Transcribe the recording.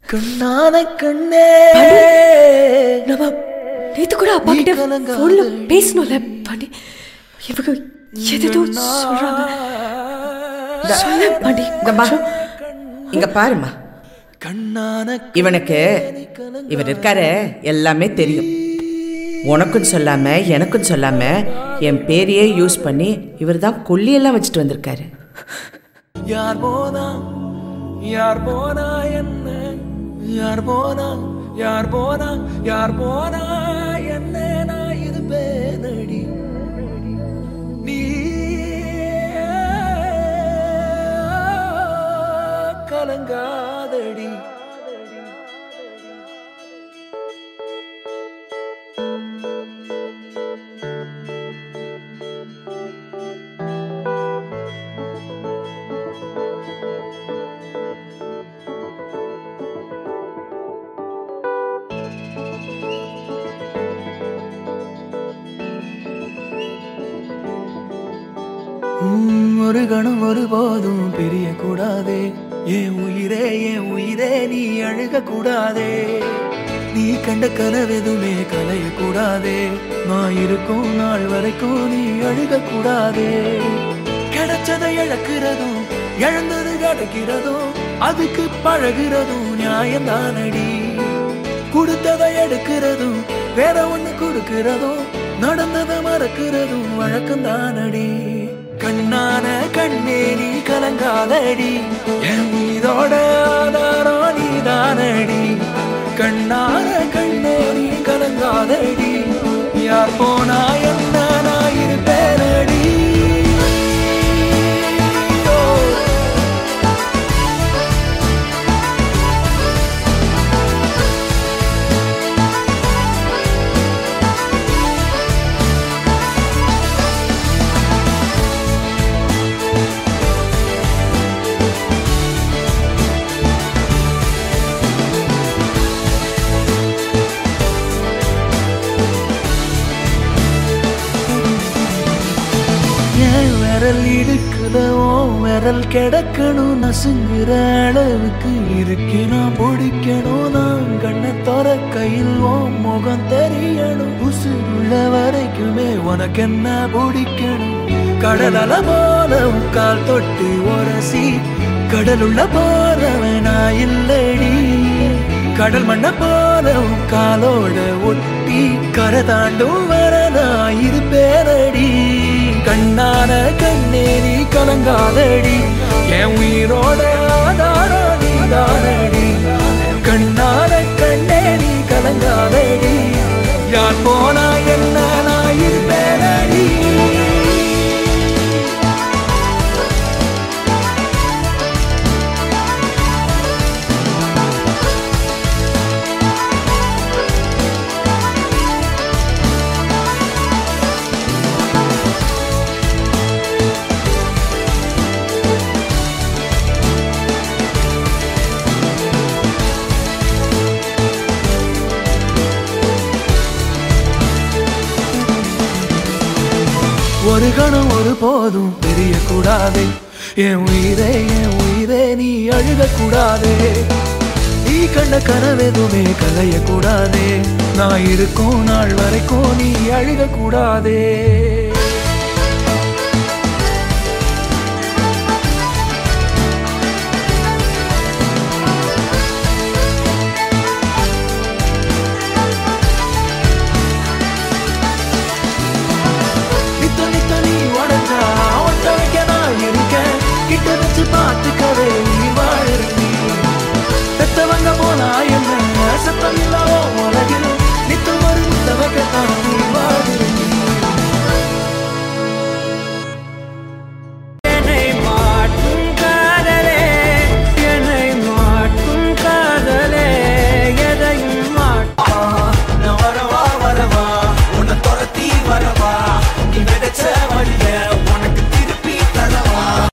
கண்ணான கண்ணே நம்ம நேத்து கூட அப்பா நீ கிட்ட கலங்காதடி. ஃபோன்ல பேசணும்ல பாண்டி இவங்க எதோ சொல்றாங்க சொல்ல பாண்டி இங்கம்மா இங்க பாருமா கண்ணான இவனுக்கு இவர் இருக்காரு எல்லாமே தெரியும் உனக்கும் சொல்லாம எனக்கும் சொல்லாம என் பேரையே யூஸ் பண்ணி இவர் தான் கொல்லியெல்லாம் வச்சுட்டு வந்திருக்காரு யார் போனா யார் போனா என்ன யார் போனா யார் போனா யார் போனா என்ன நான் இருப்பேனடி நீ கலங்காதடி உம், ஒரு கணம் ஒருபோதும் பிரிய கூடாதே என் உயிரே என் உயிரே நீ அழுக கூடாதே நீ கண்ட கனவெதுமே கலைய கூடாதே நான் இருக்கும் நாள் வரைக்கும் நீ அழுக கூடாதே கிடைச்சதை இழக்கிறதும் இழந்தது கிடைக்கிறதும் அதுக்கு பழகிறதும் நியாயம்தானடி கொடுத்ததை எடுக்கிறதும் வேற ஒண்ணு கொடுக்கிறதும் நடந்ததை மறக்கிறதும் வழக்கம் தானடி கண்ணான கண்ணே நீ கலங்காதடி என் மீதோட ஆதாரம் நீ தானடி கண்ணான கண்ணே நீ கலங்காதடி யார் போனா என்ன நான் இருப்பேனடி ஓ என் விரல் இடுக்குதோ விரல் கிடக்கணும் நசுங்குற அளவுக்கு இருக்கு நான் பிடிக்கணும் நான் கண்ணை தோற கையில் ஓ முகம் தெரியணும் உசுருள்ள வரைக்குமே உனக்கு என்ன பிடிக்கணும் கடல் அலை போல உன் கால் தொட்டு உரசி கடலுள்ள போறவன் நான் இல்லடி கடல் மண்ண போல உன் காலோட ஒட்டி கரை தாண்டும் வர நான் இருப்பேனடி கண்ணான கண்ணே நீ கலங்காதடி என் உயிரோட ஆதாரம் நீ தானடி கண்ணான கண்ணே நீ கலங்காதடி யார் போனா என்ன நான் இருப்பேனடி ஒரு கணம் ஒரு போதும் தெரியக்கூடாதே என் உயிரே என் உயிரே நீ அழுக கூடாதே நீ கண்ட கனவெதுமே கலைய கூடாதே நான் இருக்கும் நாள் வரைக்கும் நீ அழுக கூடாதே